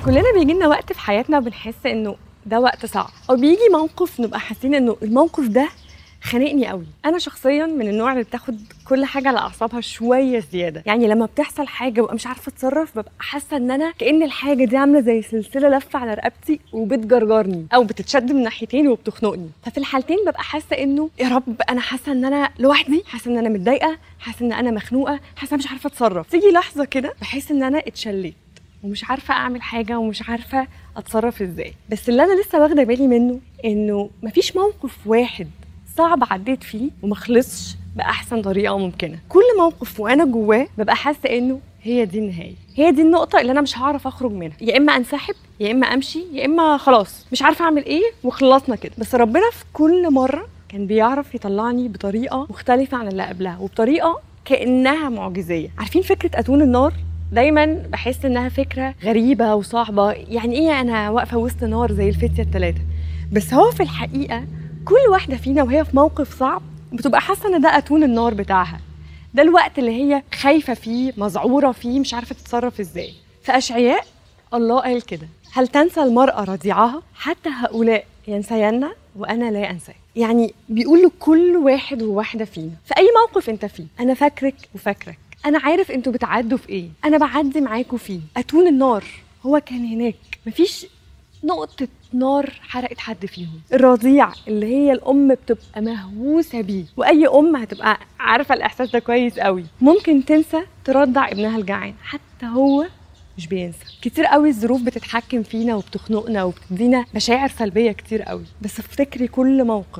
كلنا بيجي لنا وقت في حياتنا بنحس انه ده وقت صعب او بيجي موقف نبقى حاسين انه الموقف ده خانقني قوي انا شخصيا من النوع اللي بتاخد كل حاجه على اعصابها شويه زياده يعني لما بتحصل حاجه وابقى مش عارفه اتصرف ببقى حاسه ان انا كان الحاجه دي عامله زي سلسله لفه على رقبتي وبتجرجرني او بتتشد من ناحيتين وبتخنقني ففي الحالتين ببقى حاسه انه يا رب انا حاسه ان انا لوحدي حاسه ان انا متضايقه حاسه ان انا مخنوقه حاسه مش عارفه اتصرف تيجي لحظه كده بحس ان انا اتشليت ومش عارفه اعمل حاجه ومش عارفه اتصرف ازاي بس اللي انا لسه واخده بالي منه انه مفيش موقف واحد صعب عديت فيه وما خلصش باحسن طريقه ممكنه كل موقف وانا جواه ببقى حاسه انه هي دي النهايه هي دي النقطه اللي انا مش هعرف اخرج منها يا اما انسحب يا اما امشي يا اما خلاص مش عارفه اعمل ايه وخلصنا كده بس ربنا في كل مره كان بيعرف يطلعني بطريقه مختلفه عن اللي قبلها وبطريقه كانها معجزيه عارفين فكره اتون النار دايما بحس انها فكره غريبه وصعبه يعني ايه انا واقفه وسط نار زي الفتيه الثلاثه بس هو في الحقيقه كل واحده فينا وهي في موقف صعب بتبقى حاسه ان ده اتون النار بتاعها ده الوقت اللي هي خايفه فيه مذعوره فيه مش عارفه تتصرف ازاي في اشعياء الله قال كده هل تنسى المراه رضيعها حتى هؤلاء ينسين وانا لا انساك يعني بيقول لكل واحد وواحده فينا في اي موقف انت فيه انا فاكرك وفاكرك انا عارف انتوا بتعدوا في ايه انا بعدي معاكوا فيه اتون النار هو كان هناك مفيش نقطة نار حرقت حد فيهم الرضيع اللي هي الأم بتبقى مهووسة بيه وأي أم هتبقى عارفة الإحساس ده كويس قوي ممكن تنسى ترضع ابنها الجعان حتى هو مش بينسى كتير قوي الظروف بتتحكم فينا وبتخنقنا وبتدينا مشاعر سلبية كتير قوي بس افتكري كل موقف